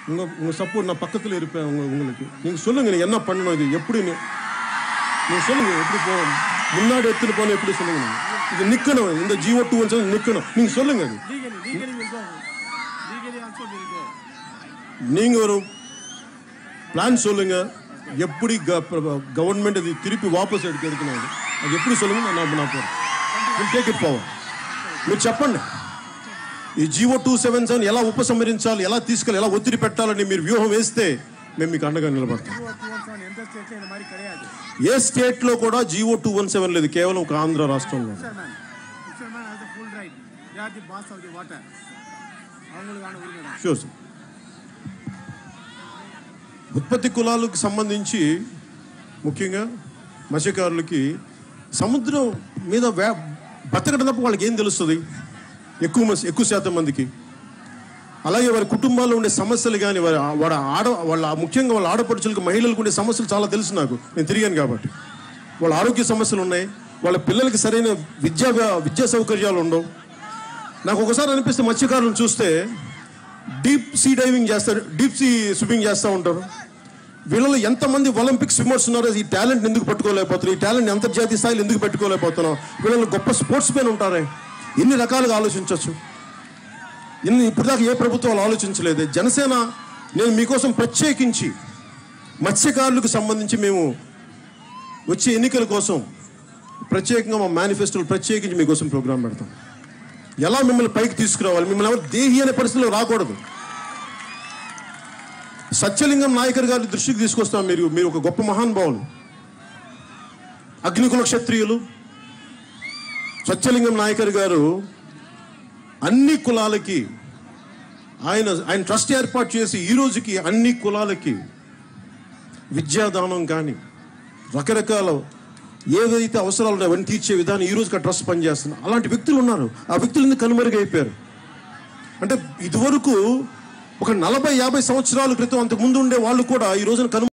உங்க உங்க சப்போர்ட் நான் பக்கத்துல இருப்பேன் உங்க உங்களுக்கு நீங்க சொல்லுங்க நீங்க என்ன பண்ணணும் இது எப்படி நீ- நீங்க சொல்லுங்க எப்படி போகணும் முன்னாடி எடுத்துட்டு போன எப்படி சொல்லுங்க நீங்க. இது நிக்கணும் இந்த ஜியோ டூ ஒன் நிக்கணும் நீங்க சொல்லுங்க அது Legally, legally will go. Legally also will go. நீங்க ஒரு பிளான் சொல்லுங்க எப்படி கவர்மெண்ட் இது திருப்பி వాపస్ எடுக்க எடுக்கணும் அது. అది எப்படி சொல்லுங்க நான் நான் పోను టేక్ ఇట్ పవర్ మీరు చెప్పండి ఈ జీవో టూ సెవెన్ సెవెన్ ఎలా ఉపసంహరించాలి ఎలా తీసుకెళ్ళి ఎలా ఒత్తిడి పెట్టాలని మీరు వ్యూహం వేస్తే మేము మీకు అండగా నిలబడతాం Two or two one seven, எந்த ஸ்டேட்ல இந்த மாதிரி கிடையாது ఏ స్టేట్ లో కూడా జీవో టూ వన్ సెవెన్ లేదు కేవలం ఒక ఆంధ్ర రాష్ట్రంలో Fisherman, fisherman has the full right. They are the boss of the water. அவங்களுக்கான உரிமை தான் షూర్ సార్ ఉత్పత్తి కులాలకు సంబంధించి ముఖ్యంగా మత్స్యకారులకి సముద్రం మీద వే బతకడం తప్ప వాళ్ళకి ఏం తెలుస్తుంది ఎక్కువ మస్- ఎక్కువ శాతం మందికి అలాగే వారి కుటుంబాల్లో ఉండే సమస్యలు కానీ వారి వాడ ఆడ వాళ్ళ ముఖ్యంగా వాళ్ళ ఆడపడుచులకు మహిళలకు ఉండే సమస్యలు చాలా తెలుసు నాకు నేను తిరిగాను కాబట్టి వాళ్ళ ఆరోగ్య సమస్యలు ఉన్నాయి వాళ్ళ పిల్లలకి సరైన విద్యా విద్యా సౌకర్యాలు ఉండవు నాకు ఒకసారి అనిపిస్తే మత్స్యకారులను చూస్తే డీప్ సీ డైవింగ్ చేస్తారు డీప్ సీ స్విమ్మింగ్ చేస్తూ ఉంటారు వీళ్ళలో ఎంతమంది ఒలింపిక్ స్విమ్మర్స్ ఉన్నారో ఈ టాలెంట్ ఎందుకు పట్టుకోలేకపోతున్నారు ఈ టాలెంట్ అంతర్జాతీయ స్థాయిలో ఎందుకు పెట్టుకోలేకపోతున్నాం వీళ్ళలో గొప్ప స్పోర్ట్స్ మెన్ ఉంటారే ఎన్ని రకాలుగా ఆలోచించవచ్చు ఇన్ని ఇప్పుడు దాకా ఏ ప్రభుత్వాలు ఆలోచించలేదు జనసేన నేను మీకోసం ప్రత్యేకించి మత్స్యకారులకు సంబంధించి మేము వచ్చే ఎన్నికల కోసం ప్రత్యేకంగా మా మేనిఫెస్టోలు ప్రత్యేకించి మీకోసం ప్రోగ్రాం పెడతాం ఎలా మిమ్మల్ని పైకి తీసుకురావాలి మిమ్మల్ని ఎవరు దేహి అనే పరిస్థితిలో రాకూడదు సత్యలింగం నాయకర్ గారి దృష్టికి తీసుకొస్తాం మీరు మీరు ఒక గొప్ప మహానుభావులు అగ్నికుల క్షత్రియులు సత్యలింగం నాయకర్ గారు అన్ని కులాలకి ఆయన ఆయన ట్రస్ట్ ఏర్పాటు చేసి ఈ రోజుకి అన్ని కులాలకి విద్యాదానం కానీ రకరకాల ఏదైతే అవసరాలు ఉన్నాయో అవన్నీ తీర్చే విధానం ఈ రోజుకి ఆ ట్రస్ట్ పనిచేస్తుంది అలాంటి వ్యక్తులు ఉన్నారు ఆ వ్యక్తులు ఎందుకు కనుమరుగైపోయారు అంటే ఇదివరకు ఒక నలభై యాభై సంవత్సరాల క్రితం అంతకు ముందు ఉండే వాళ్ళు కూడా ఈ రోజున కను